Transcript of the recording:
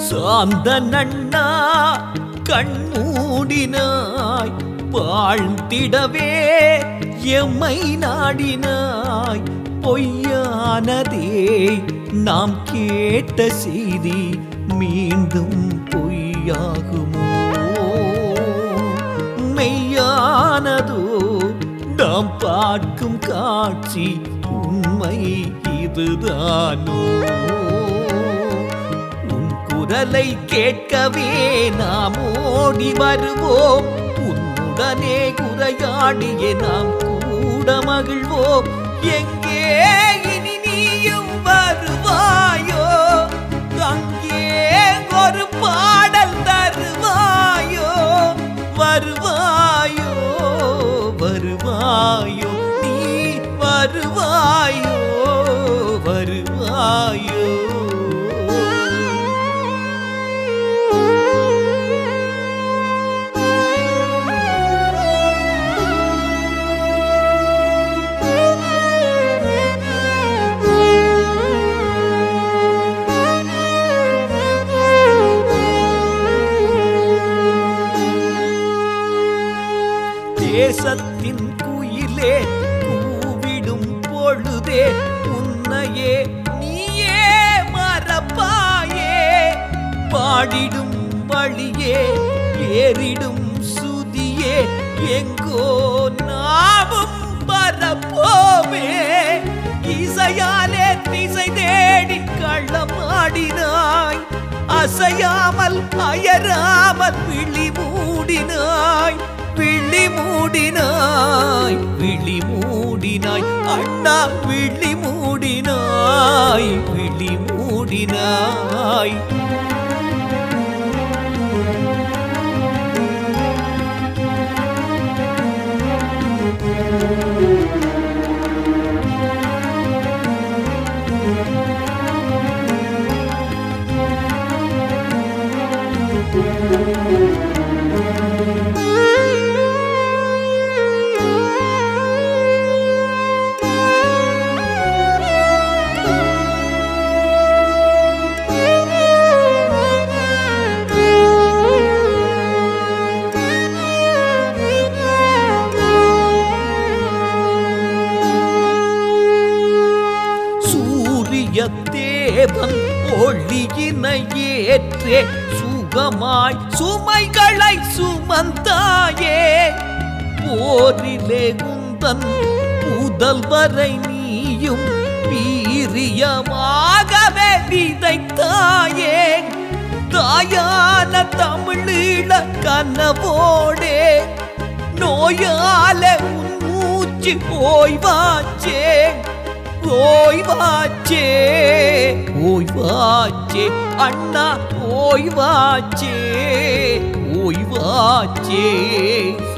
சாந்த நன்னா கண்மூடினாய் வாழ்ந்திடவே எம்மை நாடினாய் பொய்யானதே நாம் கேட்ட செய்தி மீண்டும் பொய்யாகுமோ மெய்யானதோ நாம் பார்க்கும் காட்சி உண்மை இதுதானோ உன் குரலை கேட்கவே நாம் ஓடி வருவோம் உன்னுடனே உரையாடிய நாம் கூட மகிழ்வோம் எங்கே இனி நீயும் வருவாயோ அங்கே ஒரு பாடல் தருவாயோ வருவாயோ வருவாயோ நீ வருவாயோ வருவாயோ தேசத்தின் குயிலே கூவிடும் பொழுதே உன்னையே நீயே மறப்பாயே பாடிடும் வழியே ஏறிடும் சுதியே எங்கோ நாமும் பரப்போமே இசையாலே திசை தேடி கள்ளமாடினாய் அசையாமல் அயராமல் விழி மூடினாய் விழி மூடினாய் விழி மூடினாய் அண்ணா விழி மூடினாய் விழி மூடினாய் சூரிய தேவன் ஒளியினை ஏற்றே சுகமாய் சுமைகளை சுமந்தாயே போரிலே உந்தன் புதல்வரை நீயும் வீரியமாகவே விதைத்தாயே தாயான தமிழீழ கனவோடே நோயால உன் மூச்சு ஓய்வாச்சே ஓய்வாச்சே ஓய்வாச்சே அண்ணா ஓய்வாச்சே ஓய்வாச்சே